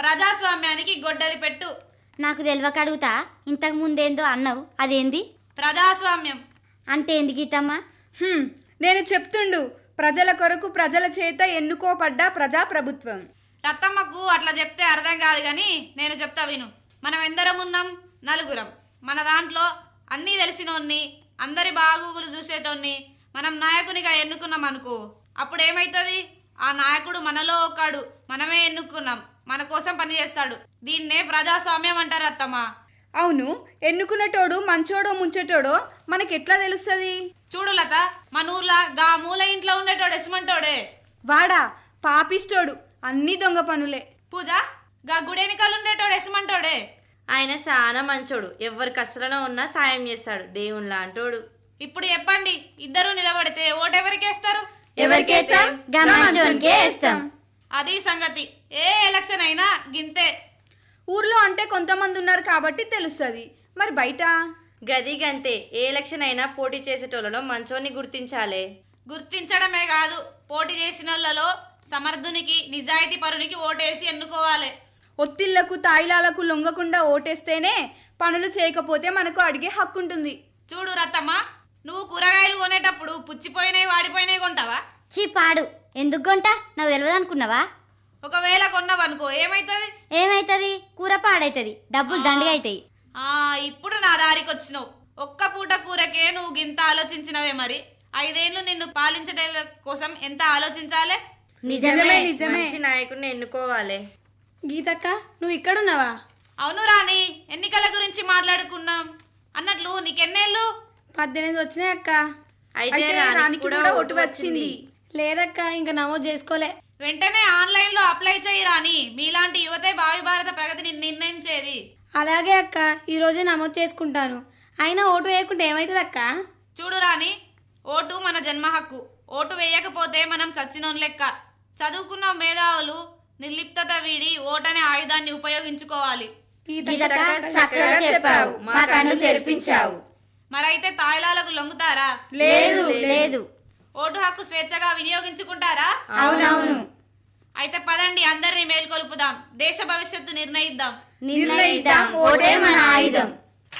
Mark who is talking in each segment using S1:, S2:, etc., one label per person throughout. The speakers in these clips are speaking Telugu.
S1: ప్రజాస్వామ్యానికి గొడ్డలి పెట్టు
S2: నాకు తెలియక అడుగుతా ఇంతకు ముందేందో అన్నావు అదేంది
S1: ప్రజాస్వామ్యం
S2: అంటే ఏంది గీతమ్మ
S3: హ్మ్, నేను చెప్తుండు ప్రజల కొరకు ప్రజల చేత ఎన్నుకోబడ్డ ప్రజాప్రభుత్వం
S1: రత్తమ్మకు అట్లా చెప్తే అర్థం కాదు కానీ నేను చెప్తా విను మనం ఎందరం ఉన్నాం నలుగురం మన దాంట్లో అన్నీ తెలిసినోన్ని అందరి బాగోగులు చూసేటోన్ని మనం నాయకునిగా ఎన్నుకున్నాం అనుకో అప్పుడు ఏమవుతుంది ఆ నాయకుడు మనలో ఒకడు మనమే ఎన్నుకున్నాం మన కోసం పనిచేస్తాడు దీన్నే ప్రజాస్వామ్యం అంటారు అత్తమ్మ
S3: అవును ఎన్నుకునేటోడు మంచోడో ముంచేటోడో మనకి ఎట్లా తెలుస్తుంది
S1: చూడు లత మన ఊర్లో గా మూల ఇంట్లో ఉండేటోడు ఎసుమంటోడే
S3: వాడా పాపిష్టోడు అన్ని దొంగ పనులే
S1: పూజ గా గుడెనికలు ఉండేటోడు ఎసుమంటోడే
S4: ఆయన చాలా మంచోడు ఎవరి కష్టాలలో ఉన్నా సాయం చేస్తాడు దేవుని లాంటోడు
S1: ఇప్పుడు చెప్పండి ఇద్దరు నిలబడితే ఓటెవరికి వేస్తారు
S2: ఎవరికేస్తాం గా మంచోనికే వేస్తాం
S1: అది సంగతి ఏ ఎలక్షన్ అయినా గింతే
S3: ఊర్లో అంటే కొంతమంది ఉన్నారు కాబట్టి తెలుస్తుంది మరి బయట
S4: గది గంతే ఏ ఎలక్షన్ అయినా పోటీ చేసేటోళ్ళలో మంచోని గుర్తించాలే
S1: గుర్తించడమే కాదు పోటీ చేసిన వాళ్ళలో సమర్థునికి నిజాయితీ పరునికి ఓటేసి ఎన్నుకోవాలి
S3: ఒత్తిళ్లకు తాయిలాలకు లొంగకుండా ఓటేస్తేనే పనులు చేయకపోతే మనకు అడిగే హక్కు ఉంటుంది
S1: చూడు రత్తమ్మ నువ్వు కూరగాయలు కొనేటప్పుడు పుచ్చిపోయినాయి వాడిపోయినాయి కొంటావా
S2: చీ పాడు ఎందుకు కొంట నాకు తెలియదు అనుకున్నావా
S1: ఒకవేళ కొన్నావనుకో ఏమైతుంది
S2: ఏమైతుంది కూర పాడైతుంది డబ్బులు దండిగా అవుతాయి
S1: ఆ ఇప్పుడు నా దారికి వచ్చినావు ఒక్క పూట కూరకే నువ్వు గింత ఆలోచించినవే మరి ఐదేళ్లు నిన్ను పాలించడం కోసం ఎంత ఆలోచించాలే
S2: నిజమే
S3: నిజమే
S4: మంచి నాయకుడిని ఎన్నుకోవాలి
S5: గీతక్క నువ్వు ఇక్కడున్నావా
S1: అవును రాణి ఎన్నికల గురించి మాట్లాడుకున్నాం అన్నట్లు నీకెన్నేళ్ళు
S5: పద్దెనిమిది వచ్చినాయి అక్క
S4: అయితే
S3: అయితే
S4: రానికి
S3: రానికి
S4: కూడా
S3: కూడా
S4: ఓటు
S3: ఓటు వచ్చింది
S5: లేదక్క ఇంకా నమోదు చేసుకోలే
S1: వెంటనే ఆన్లైన్ లో అప్లై చేయి రాని మీలాంటి యువతే భావి భారత ప్రగతిని నిర్ణయించేది
S5: అలాగే అక్క ఈరోజే నమోదు చేసుకుంటాను అయినా ఓటు వేయకుంటే ఏమవుతుంది అక్క
S1: చూడు రాని ఓటు మన జన్మ హక్కు ఓటు వేయకపోతే మనం సచ్చినోన్ లెక్క చదువుకున్న మేధావులు నిర్లిప్తత వీడి ఓటనే ఆయుధాన్ని ఉపయోగించుకోవాలి
S2: గీతక్క చక్కగా చెప్పావు మా కన్ను తెరిపించావు
S1: మరైతే తాయిలాలకు లొంగుతారా
S2: లేదు లేదు
S1: ఓటు హక్కు స్వేచ్ఛగా వినియోగించుకుంటారా
S2: అవునవును
S1: అయితే పదండి అందరినీ మేల్కొల్పుదాం దేశ భవిష్యత్తు నిర్ణయిద్దాం
S2: నిర్ణయిద్దాం ఓటే మన ఆయుధం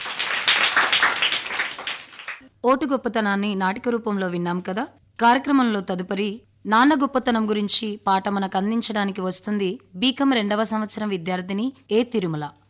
S6: ఓటు గొప్పతనాన్ని నాటిక రూపంలో విన్నాం కదా కార్యక్రమంలో తదుపరి నాన్న గొప్పతనం గురించి పాట మనకు అందించడానికి వస్తుంది బీకం రెండవ సంవత్సరం విద్యార్థిని ఏ తిరుమల